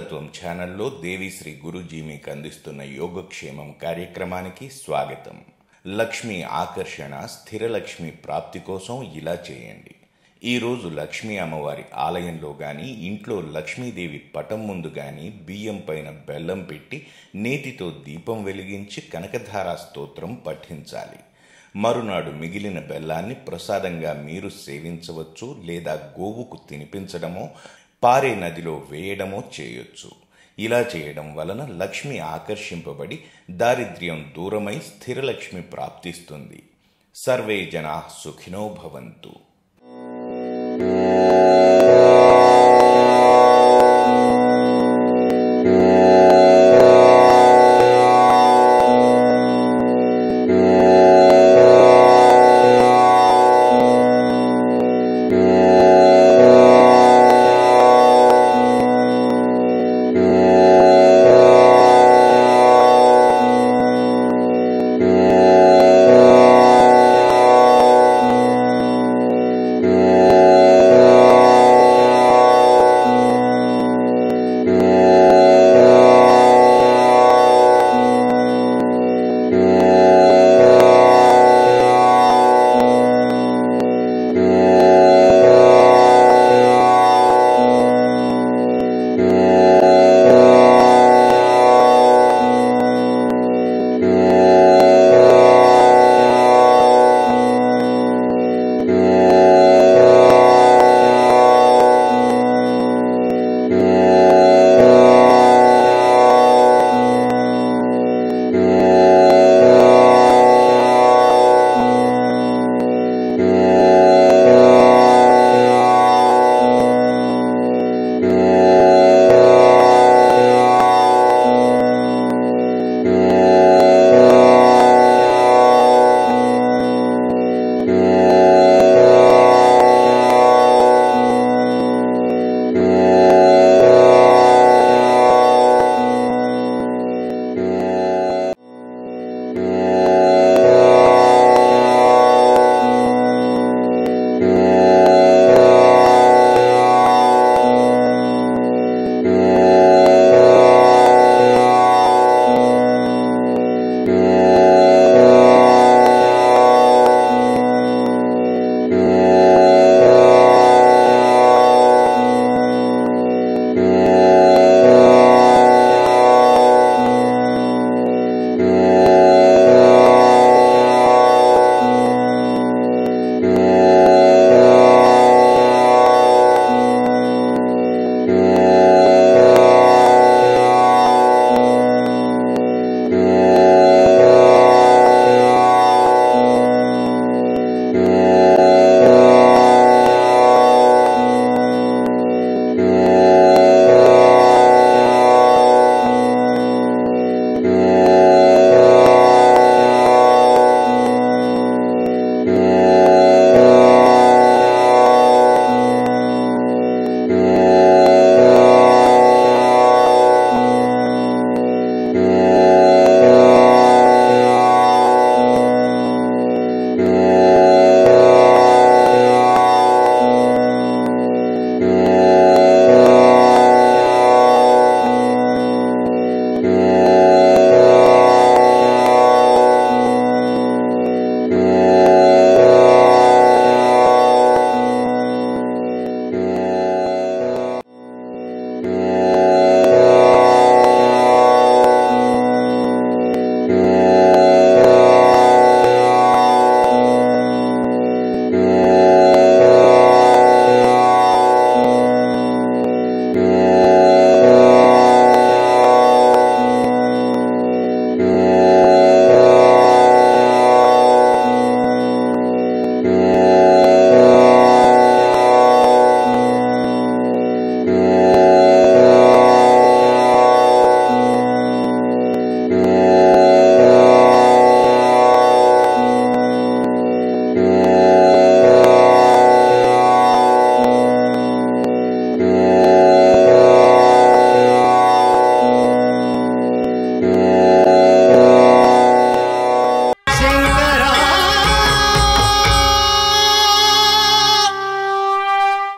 యోగతత్వం ఛానల్లో దేవిశ్రీ గురుజీ మీకు అందిస్తున్న యోగక్షేమం కార్యక్రమానికి స్వాగతం లక్ష్మి ఆకర్షణ స్థిర లక్ష్మి ప్రాప్తి కోసం ఇలా చేయండి ఈరోజు లక్ష్మీ అమ్మవారి ఆలయంలో గాని ఇంట్లో లక్ష్మీదేవి పటం ముందు గాని బియ్యం పైన బెల్లం పెట్టి నేతితో దీపం వెలిగించి కనకధారా స్తోత్రం పఠించాలి మరునాడు మిగిలిన బెల్లాన్ని ప్రసాదంగా మీరు సేవించవచ్చు లేదా గోవుకు తినిపించడమో పారే నదిలో వేయడమో చేయొచ్చు ఇలా చేయడం వలన లక్ష్మి ఆకర్షింపబడి దారిద్ర్యం దూరమై స్థిరలక్ష్మి ప్రాప్తిస్తుంది సర్వే జనా సుఖినో భవంతు